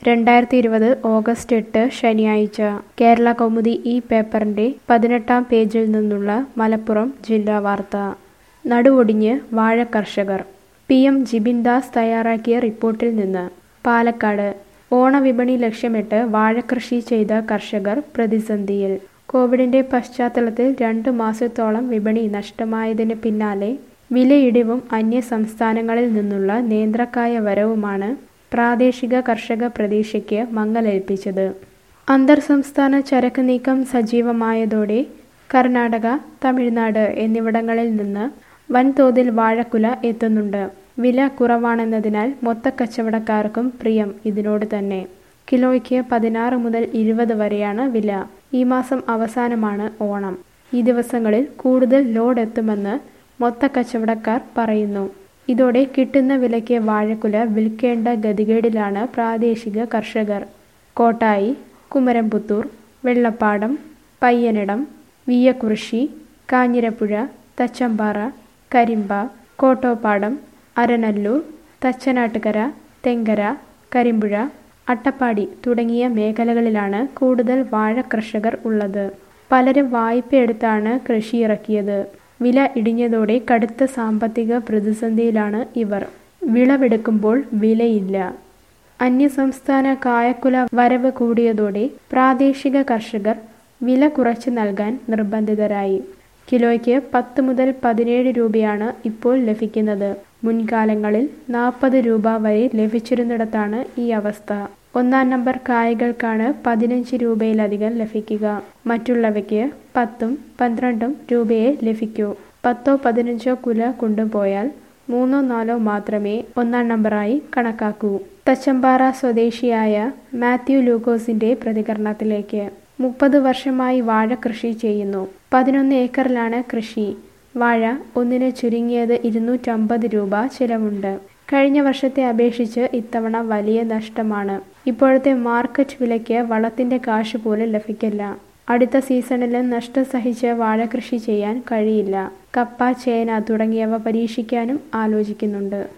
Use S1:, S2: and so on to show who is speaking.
S1: രണ്ടായിരത്തി ഇരുപത് ഓഗസ്റ്റ് എട്ട് ശനിയാഴ്ച കേരള കൗമുദി ഈ പേപ്പറിന്റെ പതിനെട്ടാം പേജിൽ നിന്നുള്ള മലപ്പുറം ജില്ലാ വാർത്ത നടുവൊടിഞ്ഞ് വാഴ കർഷകർ പി എം ജിബിൻ ദാസ് തയ്യാറാക്കിയ റിപ്പോർട്ടിൽ നിന്ന് പാലക്കാട് ഓണവിപണി ലക്ഷ്യമിട്ട് വാഴകൃഷി ചെയ്ത കർഷകർ പ്രതിസന്ധിയിൽ കോവിഡിന്റെ പശ്ചാത്തലത്തിൽ രണ്ടു മാസത്തോളം വിപണി നഷ്ടമായതിന് പിന്നാലെ വിലയിടിവും അന്യ സംസ്ഥാനങ്ങളിൽ നിന്നുള്ള നേന്ത്രക്കായ വരവുമാണ് പ്രാദേശിക കർഷക പ്രതീക്ഷയ്ക്ക് മങ്ങലേൽപ്പിച്ചത് അന്തർ സംസ്ഥാന ചരക്ക് നീക്കം സജീവമായതോടെ കർണാടക തമിഴ്നാട് എന്നിവിടങ്ങളിൽ നിന്ന് വൻതോതിൽ വാഴക്കുല എത്തുന്നുണ്ട് വില കുറവാണെന്നതിനാൽ മൊത്തക്കച്ചവടക്കാർക്കും പ്രിയം ഇതിനോട് തന്നെ കിലോയ്ക്ക് പതിനാറ് മുതൽ ഇരുപത് വരെയാണ് വില ഈ മാസം അവസാനമാണ് ഓണം ഈ ദിവസങ്ങളിൽ കൂടുതൽ ലോഡ് എത്തുമെന്ന് മൊത്തക്കച്ചവടക്കാർ പറയുന്നു ഇതോടെ കിട്ടുന്ന വിലയ്ക്ക് വാഴക്കുല വിൽക്കേണ്ട ഗതികേടിലാണ് പ്രാദേശിക കർഷകർ കോട്ടായി കുമരംപുത്തൂർ വെള്ളപ്പാടം പയ്യനിടം വീയക്കുറിശി കാഞ്ഞിരപ്പുഴ തച്ചമ്പാറ കരിമ്പ കോട്ടോപ്പാടം അരനല്ലൂർ തച്ചനാട്ടുകര തെങ്കര കരിമ്പുഴ അട്ടപ്പാടി തുടങ്ങിയ മേഖലകളിലാണ് കൂടുതൽ വാഴ കർഷകർ ഉള്ളത് പലരും വായ്പയെടുത്താണ് കൃഷി ഇറക്കിയത് വില ഇടിഞ്ഞതോടെ കടുത്ത സാമ്പത്തിക പ്രതിസന്ധിയിലാണ് ഇവർ വിളവെടുക്കുമ്പോൾ വിലയില്ല അന്യസംസ്ഥാന കായക്കുല വരവ് കൂടിയതോടെ പ്രാദേശിക കർഷകർ വില കുറച്ച് നൽകാൻ നിർബന്ധിതരായി കിലോയ്ക്ക് പത്ത് മുതൽ പതിനേഴ് രൂപയാണ് ഇപ്പോൾ ലഭിക്കുന്നത് മുൻകാലങ്ങളിൽ നാൽപ്പത് രൂപ വരെ ലഭിച്ചിരുന്നിടത്താണ് ഈ അവസ്ഥ ഒന്നാം നമ്പർ കായകൾക്കാണ് പതിനഞ്ച് രൂപയിലധികം ലഭിക്കുക മറ്റുള്ളവയ്ക്ക് പത്തും പന്ത്രണ്ടും രൂപയെ ലഭിക്കൂ പത്തോ പതിനഞ്ചോ കുല കൊണ്ടുപോയാൽ മൂന്നോ നാലോ മാത്രമേ ഒന്നാം നമ്പറായി കണക്കാക്കൂ തച്ചമ്പാറ സ്വദേശിയായ മാത്യു ലൂക്കോസിന്റെ പ്രതികരണത്തിലേക്ക് മുപ്പത് വർഷമായി വാഴ കൃഷി ചെയ്യുന്നു പതിനൊന്ന് ഏക്കറിലാണ് കൃഷി വാഴ ഒന്നിന് ചുരുങ്ങിയത് ഇരുന്നൂറ്റമ്പത് രൂപ ചിലവുണ്ട് കഴിഞ്ഞ വർഷത്തെ അപേക്ഷിച്ച് ഇത്തവണ വലിയ നഷ്ടമാണ് ഇപ്പോഴത്തെ മാർക്കറ്റ് വിലയ്ക്ക് വളത്തിന്റെ കാശ് പോലും ലഭിക്കില്ല അടുത്ത സീസണിലും നഷ്ടം സഹിച്ച് വാഴ കൃഷി ചെയ്യാൻ കഴിയില്ല കപ്പ ചേന തുടങ്ങിയവ പരീക്ഷിക്കാനും ആലോചിക്കുന്നുണ്ട്